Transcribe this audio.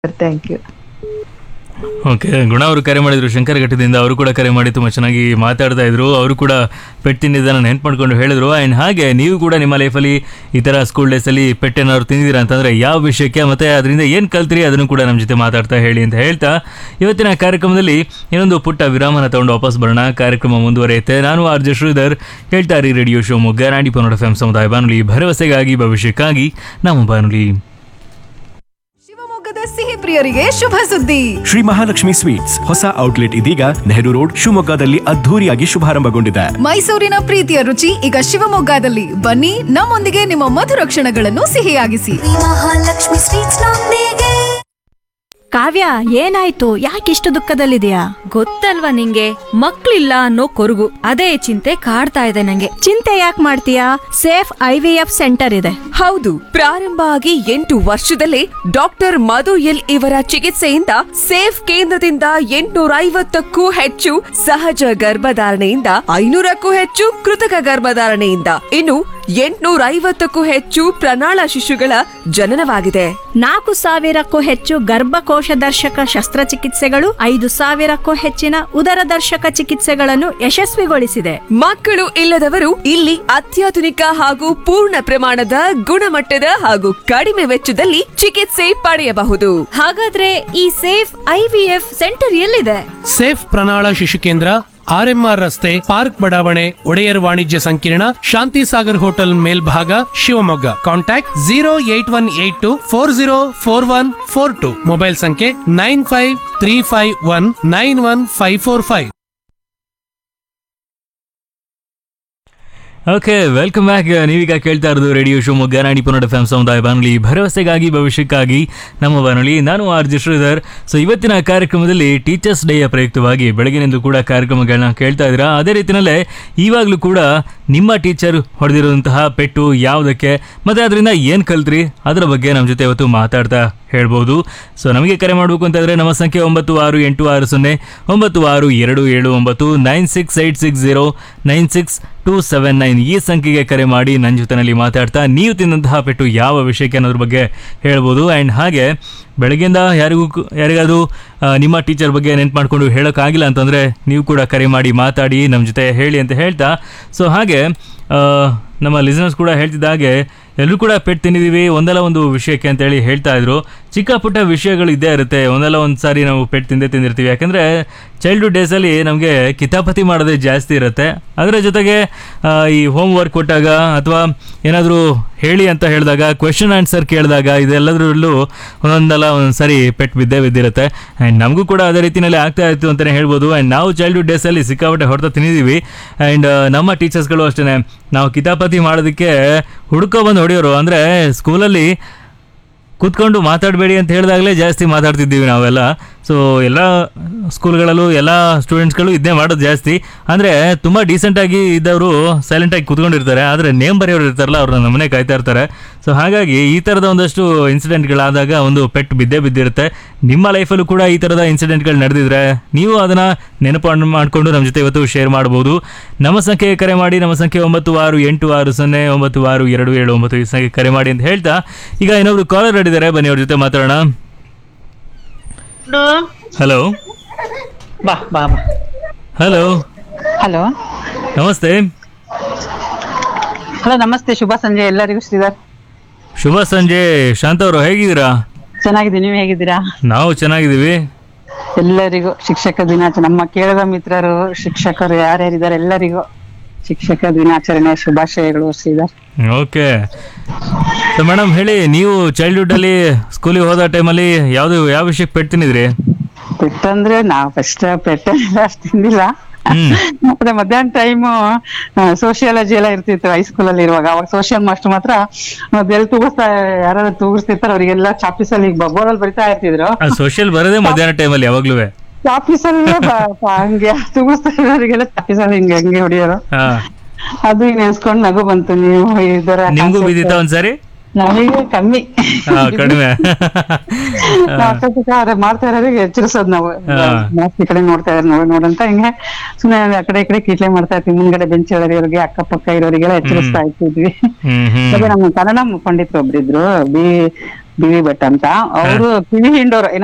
Thank you okay ಗುಣ ಅವರು ಕರೆ ಮಾಡಿದ್ರು ಶಂಕರ ಘಟ್ಟದಿಂದ ಅವರು ಕೂಡ ಕರೆ ಮಾಡಿ ತುಂಬ ಚೆನ್ನಾಗಿ ಮಾತಾಡ್ತಾ ಇದ್ರು ಅವರು ಕೂಡ ಪೆಟ್ ತಿಂದಿದ್ದನ್ನು ನೆನ್ಪು ಮಾಡ್ಕೊಂಡು ಹೇಳಿದ್ರು ಆ್ಯಂಡ್ ಹಾಗೆ ನೀವು ಕೂಡ ನಿಮ್ಮ ಲೈಫಲ್ಲಿ ಈ ಥರ ಸ್ಕೂಲ್ ಡೇಸಲ್ಲಿ ಪೆಟ್ ಏನಾದ್ರು ತಿಂದಿದ್ದೀರಾ ಅಂತಂದರೆ ಯಾವ ವಿಷಯಕ್ಕೆ ಮತ್ತು ಅದರಿಂದ ಏನು ಕಲ್ತ್ರಿ ಅದನ್ನು ಕೂಡ ನಮ್ಮ ಜೊತೆ ಮಾತಾಡ್ತಾ ಹೇಳಿ ಅಂತ ಹೇಳ್ತಾ ಇವತ್ತಿನ ಕಾರ್ಯಕ್ರಮದಲ್ಲಿ ಇನ್ನೊಂದು ಪುಟ್ಟ ವಿರಾಮನ ತಗೊಂಡು ವಾಪಸ್ ಬರೋಣ ಕಾರ್ಯಕ್ರಮ ಮುಂದುವರಿಯುತ್ತೆ ನಾನು ಆರ್ ಜೆ ಶ್ರೀಧರ್ ಹೇಳ್ತಾ ಇರಿ ರೇಡಿಯೋ ಶಿವಮೊಗ್ಗ ನಾಡಿ ಪನ್ನಡ ಎಫ್ ಎಂ ಸಮುದಾಯ ಬಾನುಲಿ ಭರವಸೆಗಾಗಿ ಭವಿಷ್ಯಕ್ಕಾಗಿ ನಮ್ಮ ಬಾನುಲಿ ಶಿವಮೊಗ್ಗದ ಸಿಹಿ ಪ್ರಿಯರಿಗೆ ಶುಭ ಸುದ್ದಿ ಶ್ರೀ ಮಹಾಲಕ್ಷ್ಮಿ ಸ್ವೀಟ್ಸ್ ಹೊಸ ಔಟ್ಲೆಟ್ ಇದೀಗ ನೆಹರು ರೋಡ್ ಶಿವಮೊಗ್ಗದಲ್ಲಿ ಅದ್ಧೂರಿಯಾಗಿ ಶುಭಾರಂಭಗೊಂಡಿದೆ ಮೈಸೂರಿನ ಪ್ರೀತಿಯ ರುಚಿ ಈಗ ಶಿವಮೊಗ್ಗದಲ್ಲಿ ಬನ್ನಿ ನಮ್ಮೊಂದಿಗೆ ನಿಮ್ಮ ಮಧುರ ಕ್ಷಣಗಳನ್ನು ಸಿಹಿಯಾಗಿಸಿ ಮಹಾಲಕ್ಷ್ಮಿ ಸ್ವೀಟ್ಸ್ ನೊಂದಿಗೆ ಕಾವ್ಯ ಏನಾಯ್ತು ಯಾಕಿಷ್ಟು ದುಃಖದಲ್ಲಿದೆಯಾ ಗೊತ್ತಲ್ವಾ ನಿಂಗೆ ಮಕ್ಳಿಲ್ಲ ಅನ್ನೋ ಕೊರಗು ಅದೇ ಚಿಂತೆ ಕಾಡ್ತಾ ಇದೆ ನಂಗೆ ಚಿಂತೆ ಯಾಕೆ ಮಾಡ್ತೀಯಾ safe I V F centre ಇದೆ ಹೌದು ಪ್ರಾರಂಭ ಆಗಿ ಎಂಟು ವರ್ಷದಲ್ಲೇ ಡಾಕ್ಟರ್ ಮಧು ಎಲ್ ಇವರ ಚಿಕಿತ್ಸೆಯಿಂದ ಸೇಫ್ ಕೇಂದ್ರದಿಂದ ಎಂಟುನೂರ ಐವತ್ತಕ್ಕೂ ಹೆಚ್ಚು ಸಹಜ ಗರ್ಭಧಾರಣೆಯಿಂದ ಐನೂರಕ್ಕೂ ಹೆಚ್ಚು ಕೃತಕ ಗರ್ಭಧಾರಣೆಯಿಂದ ಇನ್ನು ಎಂಟುನೂರ ಐವತ್ತಕ್ಕೂ ಹೆಚ್ಚು ಪ್ರಣಾಳ ಶಿಶುಗಳ ಜನನವಾಗಿದೆ ನಾಲ್ಕು ಸಾವಿರಕ್ಕೂ ಹೆಚ್ಚು ಗರ್ಭಕೋಶ ದರ್ಶಕ ಶಸ್ತ್ರಚಿಕಿತ್ಸೆಗಳು ಐದು ಸಾವಿರಕ್ಕೂ ಹೆಚ್ಚಿನ ಉದರ ದರ್ಶಕ ಚಿಕಿತ್ಸೆಗಳನ್ನು ಯಶಸ್ವಿಗೊಳಿಸಿದೆ ಮಕ್ಕಳು ಇಲ್ಲದವರು ಇಲ್ಲಿ ಅತ್ಯಾಧುನಿಕ ಹಾಗೂ ಪೂರ್ಣ ಪ್ರಮಾಣದ ಗುಣಮಟ್ಟದ ಹಾಗೂ ಕಡಿಮೆ ವೆಚ್ಚದಲ್ಲಿ ಚಿಕಿತ್ಸೆ ಪಡೆಯಬಹುದು ಹಾಗಾದ್ರೆ ಈ safe I V F centre ಎಲ್ಲಿದೆ ಸೇಫ್ ಪ್ರಣಾಳ ಶಿಶು ಕೇಂದ್ರ ಆರ್ಎಂಆರ್ ರಸ್ತೆ ಪಾರ್ಕ್ ಬಡಾವಣೆ ಒಡೆಯರ್ ವಾಣಿಜ್ಯ ಸಂಕೀರ್ಣ ಶಾಂತಿ ಸಾಗರ್ ಹೋಟೆಲ್ ಮೇಲ್ಭಾಗ Shivamogga contact zero eight one eight two four zero four one four two mobile ಸಂಖ್ಯೆ nine five three five one nine one five four five okay welcome back ನೀವೀಗ ಕೇಳ್ತಾ ಇರೋದು ರೇಡಿಯೋ ಶಿವಮೊಗ್ಗ ನಾಡಿ ಪುನಡ ಎಫ್ ಸಮುದಾಯ ಬಾನುಲಿ ಭರವಸೆಗಾಗಿ ಭವಿಷ್ಯಕ್ಕಾಗಿ ನಮ್ಮ ಬಾನುಲಿ ನಾನು ಆರ್ ಜಿ ಶ್ರೀಧರ್ ಸೊ ಇವತ್ತಿನ ಕಾರ್ಯಕ್ರಮದಲ್ಲಿ ಟೀಚರ್ಸ್ ಡೇಯ ಪ್ರಯುಕ್ತವಾಗಿ ಬೆಳಗಿನಿಂದ ಕೂಡ ಕಾರ್ಯಕ್ರಮಗಳನ್ನ ಕೇಳ್ತಾ ಇದ್ದೀರಾ ಅದೇ ರೀತಿಯಲ್ಲೇ ಇವಾಗಲೂ ಕೂಡ ನಿಮ್ಮ ಟೀಚರ್ ಹೊಡೆದಿರುವಂತಹ ಪೆಟ್ಟು ಯಾವುದಕ್ಕೆ ಮತ್ತು ಅದರಿಂದ ಏನು ಕಲ್ತ್ರಿ ಅದರ ಬಗ್ಗೆ ನಮ್ಮ ಜೊತೆ ಇವತ್ತು ಮಾತಾಡ್ತಾ ಹೇಳ್ಬೋದು ಸೊ ನಮಗೆ ಕರೆ ಮಾಡಬೇಕು ಅಂತಂದರೆ ನಮ್ಮ ಸಂಖ್ಯೆ ಒಂಬತ್ತು ಆರು ಎಂಟು ಆರು ಸೊನ್ನೆ ಒಂಬತ್ತು ಆರು ಎರಡು ಏಳು ಒಂಬತ್ತು nine six eight six zero nine six two seven nine ಈ ಸಂಖ್ಯೆಗೆ ಕರೆ ಮಾಡಿ ನನ್ನ ಜೊತೆನಲ್ಲಿ ಮಾತಾಡ್ತಾ ನೀವು ತಿಂದಂತಹ ಪೆಟ್ಟು ಯಾವ ವಿಷಯಕ್ಕೆ ಅನ್ನೋದ್ರ ಬಗ್ಗೆ ಹೇಳ್ಬೋದು ಆ್ಯಂಡ್ ಹಾಗೆ ಬೆಳಗ್ಗೆಯಿಂದ ಯಾರಿಗೂ ಕು- ಯಾರಿಗಾದ್ರೂ ಆ, ನಿಮ್ಮ ಟೀಚರ್ ಬಗ್ಗೆ ನೆನ್ಪು ಮಾಡ್ಕೊಂಡು ಹೇಳೋಕ್ಕಾಗಿಲ್ಲ ಅಂತಂದರೆ ನೀವು ಕೂಡ ಕರೆ ಮಾಡಿ ಮಾತಾಡಿ ನಮ್ಮ ಜೊತೆ ಹೇಳಿ ಅಂತ ಹೇಳ್ತಾ ಸೊ ಹಾಗೆ ಆ, ನಮ್ಮ ಲಿಸನರ್ಸ್ ಕೂಡ ಹೇಳ್ತಿದ್ದ ಹಾಗೆ ಎಲ್ಲರೂ ಕೂಡ ಪೆಟ್ ತಿಂದಿದ್ದೀವಿ ಒಂದಲ್ಲ ಒಂದು ವಿಷಯಕ್ಕೆ ಅಂತೇಳಿ ಹೇಳ್ತಾ ಇದ್ರು ಚಿಕ್ಕ ಪುಟ್ಟ ವಿಷಯಗಳು ಇದ್ದೇ ಇರುತ್ತೆ ಒಂದಲ್ಲ ಒಂದು ಸಾರಿ ನಾವು ಪೆಟ್ ತಿಂದೇ ತಿಂದಿರ್ತೀವಿ ಯಾಕಂದರೆ ಚೈಲ್ಡ್ಹುಡ್ ಡೇಸಲ್ಲಿ ನಮಗೆ ಕಿತಾಪತಿ ಮಾಡೋದೇ ಜಾಸ್ತಿ ಇರುತ್ತೆ ಅದರ ಜೊತೆಗೆ ಆ, ಈ ಹೋಮ್ ವರ್ಕ್ ಕೊಟ್ಟಾಗ ಅಥವಾ ಏನಾದರೂ ಹೇಳಿ ಅಂತ ಹೇಳಿದಾಗ ಕ್ವೆಶನ್ ಆನ್ಸರ್ ಕೇಳಿದಾಗ ಇದೆಲ್ಲದರಲ್ಲೂ ಒಂದೊಂದಲ್ಲ ಒಂದೊಂದು ಸಾರಿ ಪೆಟ್ ಬಿದ್ದೇ ಬಿದ್ದಿರುತ್ತೆ ಆ್ಯಂಡ್ ನಮಗೂ ಕೂಡ ಅದೇ ರೀತಿಯಲ್ಲಿ ಆಗ್ತಾ ಇತ್ತು ಅಂತಲೇ ಹೇಳ್ಬೋದು ಆ್ಯಂಡ್ ನಾವು ಚೈಲ್ಡ್ಹುಡ್ ಡೇಸಲ್ಲಿ ಸಿಕ್ಕಾಪಟ್ಟೆ ಹೊಡೆತ ತಿಂದಿದ್ದೀವಿ ಆ್ಯಂಡ್ ನಮ್ಮ ಟೀಚರ್ಸ್ಗಳು ಅಷ್ಟೇ ನಾವು ಕಿತಾಪತಿ ಮಾಡೋದಕ್ಕೆ ಹುಡ್ಕೊ ಬಂದು ಹೊಡೆಯೋರು ಅಂದರೆ ಸ್ಕೂಲಲ್ಲಿ ಕೂತ್ಕೊಂಡು ಮಾತಾಡಬೇಡಿ ಅಂತ ಹೇಳಿದಾಗಲೇ ಜಾಸ್ತಿ ಮಾತಾಡ್ತಿದ್ದೀವಿ ನಾವೆಲ್ಲ ಸೊ ಎಲ್ಲ ಸ್ಕೂಲ್ಗಳಲ್ಲೂ ಎಲ್ಲ ಸ್ಟೂಡೆಂಟ್ಸ್ಗಳು ಇದನ್ನೇ ಮಾಡೋದು ಜಾಸ್ತಿ ಅಂದರೆ ತುಂಬ ಡೀಸೆಂಟಾಗಿ ಇದ್ದವರು ಸೈಲೆಂಟಾಗಿ ಕೂತ್ಕೊಂಡಿರ್ತಾರೆ ಆದರೆ ನೇಮ್ ಬರೆಯೋರು ಇರ್ತಾರಲ್ಲ ಅವ್ರನ್ನ ನಮ್ಮನೆ ಕಾಯ್ತಾ ಇರ್ತಾರೆ ಸೊ ಹಾಗಾಗಿ ಈ ಥರದ ಒಂದಷ್ಟು ಇನ್ಸಿಡೆಂಟ್ಗಳಾದಾಗ ಒಂದು ಪೆಟ್ಟು ಬಿದ್ದೇ ಬಿದ್ದಿರುತ್ತೆ ನಿಮ್ಮ ಲೈಫಲ್ಲೂ ಕೂಡ ಈ ಥರದ ಇನ್ಸಿಡೆಂಟ್ಗಳು ನಡೆದಿದ್ರೆ ನೀವು ಅದನ್ನು ನೆನಪು ಮಾಡಿಕೊಂಡು ನಮ್ಮ ಜೊತೆ ಇವತ್ತು ಶೇರ್ ಮಾಡ್ಬೋದು ನಮ್ಮ ಸಂಖ್ಯೆ ಕರೆ ಮಾಡಿ ನಮ್ಮ ಸಂಖ್ಯೆ ಒಂಬತ್ತು ಆರು ಎಂಟು ಆರು ಸೊನ್ನೆ ಒಂಬತ್ತು ಆರು ಎರಡು ಏಳು ಒಂಬತ್ತು ಈ ಸಂಖ್ಯೆ ಕರೆ ಮಾಡಿ ಅಂತ ಹೇಳ್ತಾ ಈಗ ಇನ್ನೊಬ್ರು ಕಾಲರ್ ಹಿಡಿದಾರೆ ಬನ್ನಿ ಅವ್ರ ಜೊತೆ ಮಾತಾಡೋಣ ಹಲೋ ಬಾ ಬಾ ಬಾ ಹಲೋ ಹಲೋ ನಮಸ್ತೆ ಹಲೋ ನಮಸ್ತೆ ಶುಭ ಸಂಜೆ ಎಲ್ಲರಿಗೂ ಶ್ರೀಧರ್ ಶುಭ ಸಂಜೆ ಶಾಂತ ಅವರು ಹೇಗಿದ್ದೀರಾ ಚೆನ್ನಾಗಿದ್ದೀನಿ ನೀವು ಹೇಗಿದ್ದೀರಾ ನಾವು ಚೆನ್ನಾಗಿದ್ದೀವಿ ಎಲ್ಲರಿಗೂ ಶಿಕ್ಷಕ ದಿನಾಚರಣೆ ನಮ್ಮ ಕೇಳದ ಮಿತ್ರರು ಶಿಕ್ಷಕರು ಯಾರ್ಯಾರಿದ್ದಾರೆ ಎಲ್ಲರಿಗೂ ಶಿಕ್ಷಕ ದಿನಾಚರಣೆ ಶುಭಾಶಯಗಳು ಶ್ರೀಧರ್ ಓಕೆ ಸೊ ಮೇಡಮ್ ಹೇಳಿ ನೀವು ಚೈಲ್ಡ್ಹುಡ್ಡಲ್ಲಿ ಸ್ಕೂಲಿಗೆ ಹೋದ ಟೈಮಲ್ಲಿ ಯಾವುದು ಯಾವ ವಿಷಯಕ್ಕೆ ಪೆಟ್ಟು ತಿಂದಿದ್ರಿ ಪೆಟ್ಟಂದ್ರೆ ನಾವು ಫಸ್ಟ್ ಪೆಟ್ಟೆಲ್ಲ ಅಷ್ಟು ತಿಂದಿಲ್ಲ ಹ್ಮ್. ಮತ್ತೆ ಮಧ್ಯಾಹ್ನ ಟೈಮ್ ಸೋಶಿಯಾಲಜಿ ಎಲ್ಲ ಇರ್ತಿತ್ತು ಹೈಸ್ಕೂಲ್ ಅಲ್ಲಿ ಇರುವಾಗ ಅವಾಗ ಸೋಶಿಯಲ್ ಮಾಸ್ಟರ್ ಮಾತ್ರ ಅದೆಲ್ಲ ತೂಗಿಸ್ತಾ ಯಾರು ತೂಗಿಸ್ತಿರ್ತಾರ ಅವರಿಗೆಲ್ಲ ಚಾಪೀಸಲ್ಲಿ ಬೋರ್ಡ್ ಅಲ್ಲಿ ಬರಿತಾ ಇರ್ತಿದ್ರು ಆ ಸೋಷಿಯಲ್ ಬರೋದೇ ಮಧ್ಯಾಹ್ನ ಟೈಮಲ್ಲಿ ಯಾವಾಗ್ಲೂ ಚಾಪೀಸಲ್ಲೇ ಬ- ಬ- ಹಂಗೆ ತೂಗಿಸ್ತಾ ಇರೋರಿಗೆಲ್ಲ ಚಾಪೀಸಲ್ಲಿ ಹಿಂಗೆ ಹಂಗೆ ಹೊಡಿಯೋರು ಹಾ ಅದು ಈಗ ನೆನ್ಸ್ಕೊಂಡ್ ನಗು ಬಂತು ನೀವು ಇದರ ನಿಮ್ಗೂ ಬಿದ್ದಿತ್ತ ಒಂದ್ಸಾರಿ ನಮಗೆ ಕಮ್ಮಿ ಹಾ ಕಡಿಮೆ ಅಕ್ಕಪಕ್ಕ ಅದೇ ಮಾಡ್ತಾ ಇರೋರಿಗೆ ಎಚ್ಚರಿಸೋದ್ ನಾವು ಹಾ. ಜಾಸ್ತಿ ಕಡೆ ನೋಡ್ತಾ ಇದಾರೆ ನೋಡ್ ನೋಡಂತ ಹಿಂಗೆ ಸುಮ್ಮನೆ ಆ ಕಡೆ ಈ ಕಡೆ ಕೀಟ್ಲೆ ಮಾಡ್ತಾ ಇರ್ತೀವಿ ಮುಂದ್ಗಡೆ ಬೆಂಚ್ ಇರೋರಿಗೆ ಅಕ್ಕಪಕ್ಕ ಇರೋರಿಗೆಲ್ಲ ಎಚ್ಚರಿಸ್ತಾ ಇರ್ತಿದ್ವಿ ಹ್ಮ್ ಹ್ಮ್ ಮತ್ತೆ ನಮ್ಮ ಕನ್ನಡ ಪಂಡಿತರು ಒಬ್ರಿದ್ರು ಬಿ ಬಿ ವಿ ಭಟ್ ಅಂತ ಅವರು ಕಿವಿ ಹಿಂಡೋರು